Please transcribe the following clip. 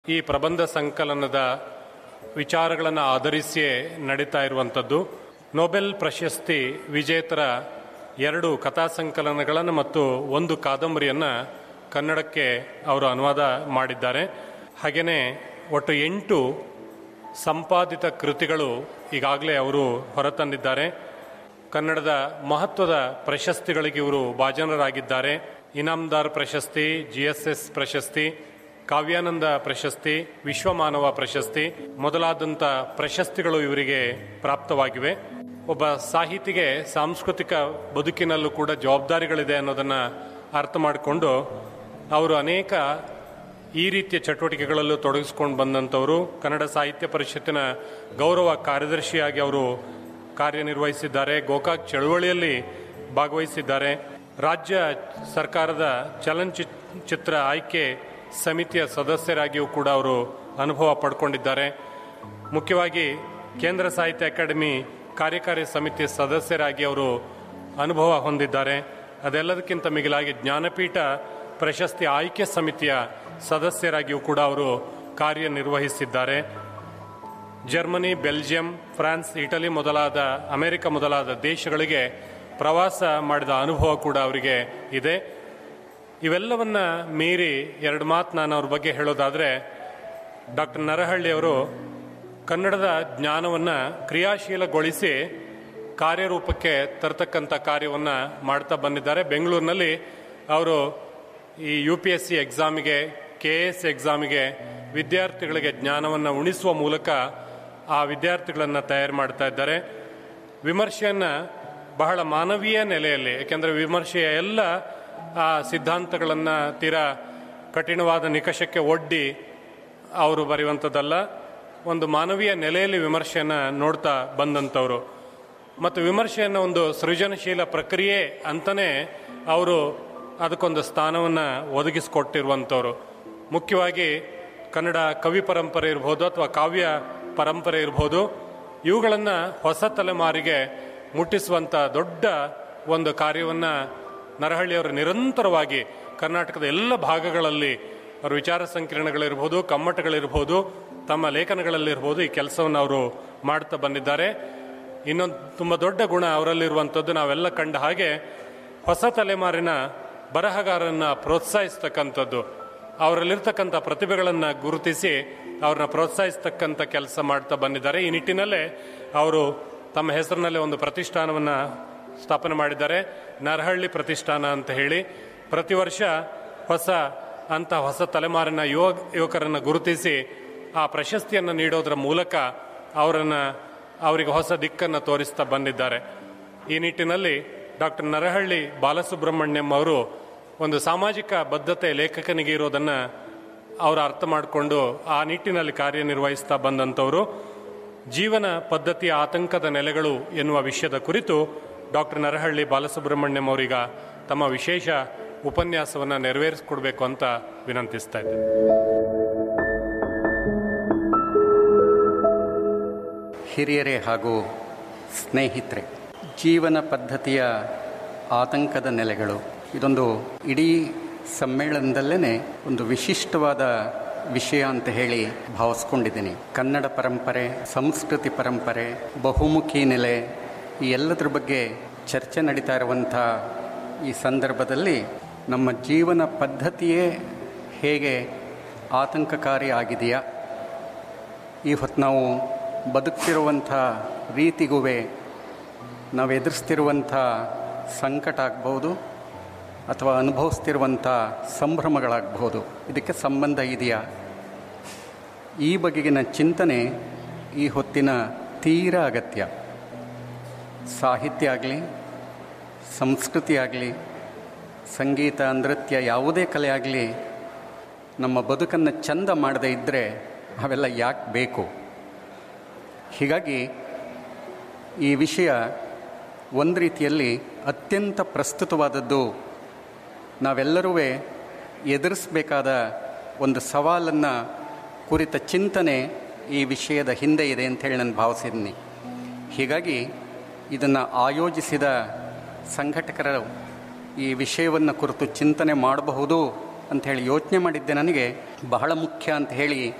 ಈ ಪ್ರಬಂಧ ಸಂಕಲನದ ವಿಚಾರಗಳನ್ನು ಆಧರಿಸಿಯೇ ನಡೀತಾ ಇರುವಂಥದ್ದು ನೊಬೆಲ್ ಪ್ರಶಸ್ತಿ ವಿಜೇತರ ಎರಡು ಕಥಾ ಸಂಕಲನಗಳನ್ನು ಮತ್ತು ಒಂದು ಕಾದಂಬರಿಯನ್ನು ಕನ್ನಡಕ್ಕೆ ಅವರು ಅನುವಾದ ಮಾಡಿದ್ದಾರೆ ಹಾಗೆಯೇ ಒಟ್ಟು ಎಂಟು ಸಂಪಾದಿತ ಕೃತಿಗಳು ಈಗಾಗಲೇ ಅವರು ಹೊರತಂದಿದ್ದಾರೆ ಕನ್ನಡದ ಮಹತ್ವದ ಪ್ರಶಸ್ತಿಗಳಿಗೆ ಇವರು ಭಾಜನರಾಗಿದ್ದಾರೆ ಇನಾಮ್ದಾರ್ ಪ್ರಶಸ್ತಿ ಜಿ ಎಸ್ ಎಸ್ ಪ್ರಶಸ್ತಿ ಕಾವ್ಯಾನಂದ ಪ್ರಶಸ್ತಿ ವಿಶ್ವಮಾನವ ಪ್ರಶಸ್ತಿ ಮೊದಲಾದಂಥ ಪ್ರಶಸ್ತಿಗಳು ಇವರಿಗೆ ಪ್ರಾಪ್ತವಾಗಿವೆ ಒಬ್ಬ ಸಾಹಿತಿಗೆ ಸಾಂಸ್ಕೃತಿಕ ಬದುಕಿನಲ್ಲೂ ಕೂಡ ಜವಾಬ್ದಾರಿಗಳಿದೆ ಅನ್ನೋದನ್ನು ಅರ್ಥ ಮಾಡಿಕೊಂಡು ಅವರು ಅನೇಕ ಈ ರೀತಿಯ ಚಟುವಟಿಕೆಗಳಲ್ಲೂ ತೊಡಗಿಸ್ಕೊಂಡು ಬಂದಂಥವರು ಕನ್ನಡ ಸಾಹಿತ್ಯ ಪರಿಷತ್ತಿನ ಗೌರವ ಕಾರ್ಯದರ್ಶಿಯಾಗಿ ಅವರು ಕಾರ್ಯನಿರ್ವಹಿಸಿದ್ದಾರೆ ಗೋಕಾಕ್ ಚಳುವಳಿಯಲ್ಲಿ ಭಾಗವಹಿಸಿದ್ದಾರೆ ರಾಜ್ಯ ಸರ್ಕಾರದ ಚಲನಚಿತ್ರ ಆಯ್ಕೆ ಸಮಿತಿಯ ಸದಸ್ಯರಾಗಿಯೂ ಕೂಡ ಅವರು ಅನುಭವ ಪಡ್ಕೊಂಡಿದ್ದಾರೆ ಮುಖ್ಯವಾಗಿ ಕೇಂದ್ರ ಸಾಹಿತ್ಯ ಅಕಾಡೆಮಿ ಕಾರ್ಯಕಾರಿ ಸಮಿತಿ ಸದಸ್ಯರಾಗಿ ಅವರು ಅನುಭವ ಹೊಂದಿದ್ದಾರೆ ಅದೆಲ್ಲದಕ್ಕಿಂತ ಮಿಗಿಲಾಗಿ ಜ್ಞಾನಪೀಠ ಪ್ರಶಸ್ತಿ ಆಯ್ಕೆ ಸಮಿತಿಯ ಸದಸ್ಯರಾಗಿಯೂ ಕೂಡ ಅವರು ಕಾರ್ಯನಿರ್ವಹಿಸಿದ್ದಾರೆ ಜರ್ಮನಿ ಬೆಲ್ಜಿಯಂ ಫ್ರಾನ್ಸ್ ಇಟಲಿ ಮೊದಲಾದ ಅಮೆರಿಕ ಮೊದಲಾದ ದೇಶಗಳಿಗೆ ಪ್ರವಾಸ ಮಾಡಿದ ಅನುಭವ ಕೂಡ ಅವರಿಗೆ ಇದೆ ಇವೆಲ್ಲವನ್ನ ಮೀರಿ ಎರಡು ಮಾತು ನಾನು ಅವ್ರ ಬಗ್ಗೆ ಹೇಳೋದಾದರೆ ಡಾಕ್ಟರ್ ನರಹಳ್ಳಿ ಅವರು ಕನ್ನಡದ ಜ್ಞಾನವನ್ನು ಕ್ರಿಯಾಶೀಲಗೊಳಿಸಿ ಕಾರ್ಯರೂಪಕ್ಕೆ ತರ್ತಕ್ಕಂಥ ಕಾರ್ಯವನ್ನು ಮಾಡ್ತಾ ಬಂದಿದ್ದಾರೆ ಬೆಂಗಳೂರಿನಲ್ಲಿ ಅವರು ಈ ಯು ಪಿ ಎಸ್ ಸಿ ಎಕ್ಸಾಮಿಗೆ ಕೆ ಎಸ್ ಎಕ್ಸಾಮಿಗೆ ವಿದ್ಯಾರ್ಥಿಗಳಿಗೆ ಜ್ಞಾನವನ್ನು ಉಣಿಸುವ ಮೂಲಕ ಆ ವಿದ್ಯಾರ್ಥಿಗಳನ್ನು ತಯಾರು ಮಾಡ್ತಾ ಇದ್ದಾರೆ ವಿಮರ್ಶೆಯನ್ನು ಬಹಳ ಮಾನವೀಯ ನೆಲೆಯಲ್ಲಿ ಯಾಕೆಂದರೆ ವಿಮರ್ಶೆಯ ಎಲ್ಲ ಆ ಸಿದ್ಧಾಂತಗಳನ್ನು ತೀರಾ ಕಠಿಣವಾದ ನಿಕಷಕ್ಕೆ ಒಡ್ಡಿ ಅವರು ಬರೆಯುವಂಥದ್ದಲ್ಲ ಒಂದು ಮಾನವೀಯ ನೆಲೆಯಲ್ಲಿ ವಿಮರ್ಶೆಯನ್ನು ನೋಡ್ತಾ ಬಂದಂಥವರು ಮತ್ತು ವಿಮರ್ಶೆಯನ್ನು ಒಂದು ಸೃಜನಶೀಲ ಪ್ರಕ್ರಿಯೆ ಅಂತಲೇ ಅವರು ಅದಕ್ಕೊಂದು ಸ್ಥಾನವನ್ನು ಒದಗಿಸಿಕೊಟ್ಟಿರುವಂಥವ್ರು ಮುಖ್ಯವಾಗಿ ಕನ್ನಡ ಕವಿ ಪರಂಪರೆ ಇರ್ಬೋದು ಅಥವಾ ಕಾವ್ಯ ಪರಂಪರೆ ಇರ್ಬೋದು ಇವುಗಳನ್ನು ಹೊಸ ತಲೆಮಾರಿಗೆ ಮುಟ್ಟಿಸುವಂಥ ದೊಡ್ಡ ಒಂದು ಕಾರ್ಯವನ್ನು ನರಹಳ್ಳಿಯವರು ನಿರಂತರವಾಗಿ ಕರ್ನಾಟಕದ ಎಲ್ಲ ಭಾಗಗಳಲ್ಲಿ ಅವರು ವಿಚಾರ ಸಂಕಿರಣಗಳಿರ್ಬೋದು ಕಮ್ಮಟಗಳಿರ್ಬೋದು ತಮ್ಮ ಲೇಖನಗಳಲ್ಲಿರ್ಬೋದು ಈ ಕೆಲಸವನ್ನು ಅವರು ಮಾಡ್ತಾ ಬಂದಿದ್ದಾರೆ ಇನ್ನೊಂದು ತುಂಬ ದೊಡ್ಡ ಗುಣ ಅವರಲ್ಲಿರುವಂಥದ್ದು ನಾವೆಲ್ಲ ಕಂಡ ಹಾಗೆ ಹೊಸ ತಲೆಮಾರಿನ ಬರಹಗಾರರನ್ನ ಪ್ರೋತ್ಸಾಹಿಸ್ತಕ್ಕಂಥದ್ದು ಅವರಲ್ಲಿರ್ತಕ್ಕಂಥ ಪ್ರತಿಭೆಗಳನ್ನು ಗುರುತಿಸಿ ಅವ್ರನ್ನ ಪ್ರೋತ್ಸಾಹಿಸ್ತಕ್ಕಂಥ ಕೆಲಸ ಮಾಡ್ತಾ ಬಂದಿದ್ದಾರೆ ಈ ನಿಟ್ಟಿನಲ್ಲೇ ಅವರು ತಮ್ಮ ಹೆಸರಿನಲ್ಲಿ ಒಂದು ಪ್ರತಿಷ್ಠಾನವನ್ನು ಸ್ಥಾಪನೆ ಮಾಡಿದ್ದಾರೆ ನರಹಳ್ಳಿ ಪ್ರತಿಷ್ಠಾನ ಅಂತ ಹೇಳಿ ಪ್ರತಿ ವರ್ಷ ಹೊಸ ಅಂತ ಹೊಸ ತಲೆಮಾರಿನ ಯುವ ಯುವಕರನ್ನು ಗುರುತಿಸಿ ಆ ಪ್ರಶಸ್ತಿಯನ್ನು ನೀಡೋದರ ಮೂಲಕ ಅವರನ್ನು ಅವರಿಗೆ ಹೊಸ ದಿಕ್ಕನ್ನು ತೋರಿಸ್ತಾ ಬಂದಿದ್ದಾರೆ ಈ ನಿಟ್ಟಿನಲ್ಲಿ ಡಾಕ್ಟರ್ ನರಹಳ್ಳಿ ಬಾಲಸುಬ್ರಹ್ಮಣ್ಯಂ ಅವರು ಒಂದು ಸಾಮಾಜಿಕ ಬದ್ಧತೆ ಲೇಖಕನಿಗೆ ಇರೋದನ್ನು ಅವರು ಅರ್ಥ ಮಾಡಿಕೊಂಡು ಆ ನಿಟ್ಟಿನಲ್ಲಿ ಕಾರ್ಯನಿರ್ವಹಿಸ್ತಾ ಬಂದಂಥವರು ಜೀವನ ಪದ್ಧತಿಯ ಆತಂಕದ ನೆಲೆಗಳು ಎನ್ನುವ ವಿಷಯದ ಕುರಿತು ಡಾಕ್ಟರ್ ನರಹಳ್ಳಿ ಬಾಲಸುಬ್ರಹ್ಮಣ್ಯಂ ಅವರೀಗ ತಮ್ಮ ವಿಶೇಷ ಉಪನ್ಯಾಸವನ್ನು ನೆರವೇರಿಸಿಕೊಡ್ಬೇಕು ಅಂತ ವಿನಂತಿಸ್ತಾ ಇದ್ದೇನೆ ಹಿರಿಯರೇ ಹಾಗೂ ಸ್ನೇಹಿತರೆ ಜೀವನ ಪದ್ಧತಿಯ ಆತಂಕದ ನೆಲೆಗಳು ಇದೊಂದು ಇಡೀ ಸಮ್ಮೇಳನದಲ್ಲೇ ಒಂದು ವಿಶಿಷ್ಟವಾದ ವಿಷಯ ಅಂತ ಹೇಳಿ ಭಾವಿಸ್ಕೊಂಡಿದ್ದೀನಿ ಕನ್ನಡ ಪರಂಪರೆ ಸಂಸ್ಕೃತಿ ಪರಂಪರೆ ಬಹುಮುಖಿ ನೆಲೆ ಈ ಎಲ್ಲದರ ಬಗ್ಗೆ ಚರ್ಚೆ ನಡೀತಾ ಇರುವಂಥ ಈ ಸಂದರ್ಭದಲ್ಲಿ ನಮ್ಮ ಜೀವನ ಪದ್ಧತಿಯೇ ಹೇಗೆ ಆತಂಕಕಾರಿ ಆಗಿದೆಯಾ ಈ ಹೊತ್ತು ನಾವು ಬದುಕ್ತಿರುವಂಥ ರೀತಿಗೂ ನಾವು ಎದುರಿಸ್ತಿರುವಂಥ ಸಂಕಟ ಆಗ್ಬೋದು ಅಥವಾ ಅನುಭವಿಸ್ತಿರುವಂಥ ಸಂಭ್ರಮಗಳಾಗಬಹುದು ಇದಕ್ಕೆ ಸಂಬಂಧ ಇದೆಯಾ ಈ ಬಗೆಗಿನ ಚಿಂತನೆ ಈ ಹೊತ್ತಿನ ತೀರ ಅಗತ್ಯ ಸಾಹಿತ್ಯ ಆಗಲಿ ಸಂಸ್ಕೃತಿ ಆಗಲಿ ಸಂಗೀತ ನೃತ್ಯ ಯಾವುದೇ ಕಲೆ ಆಗಲಿ ನಮ್ಮ ಬದುಕನ್ನು ಚಂದ ಮಾಡದೇ ಇದ್ದರೆ ಅವೆಲ್ಲ ಯಾಕೆ ಬೇಕು ಹೀಗಾಗಿ ಈ ವಿಷಯ ಒಂದು ರೀತಿಯಲ್ಲಿ ಅತ್ಯಂತ ಪ್ರಸ್ತುತವಾದದ್ದು ನಾವೆಲ್ಲರೂ ಎದುರಿಸಬೇಕಾದ ಒಂದು ಸವಾಲನ್ನು ಕುರಿತ ಚಿಂತನೆ ಈ ವಿಷಯದ ಹಿಂದೆ ಇದೆ ಅಂಥೇಳಿ ನಾನು ಭಾವಿಸಿದ್ದೀನಿ ಹೀಗಾಗಿ ಇದನ್ನು ಆಯೋಜಿಸಿದ ಸಂಘಟಕರು ಈ ವಿಷಯವನ್ನು ಕುರಿತು ಚಿಂತನೆ ಮಾಡಬಹುದು ಅಂಥೇಳಿ ಯೋಚನೆ ಮಾಡಿದ್ದೆ ನನಗೆ ಬಹಳ ಮುಖ್ಯ ಅಂತ ಹೇಳಿ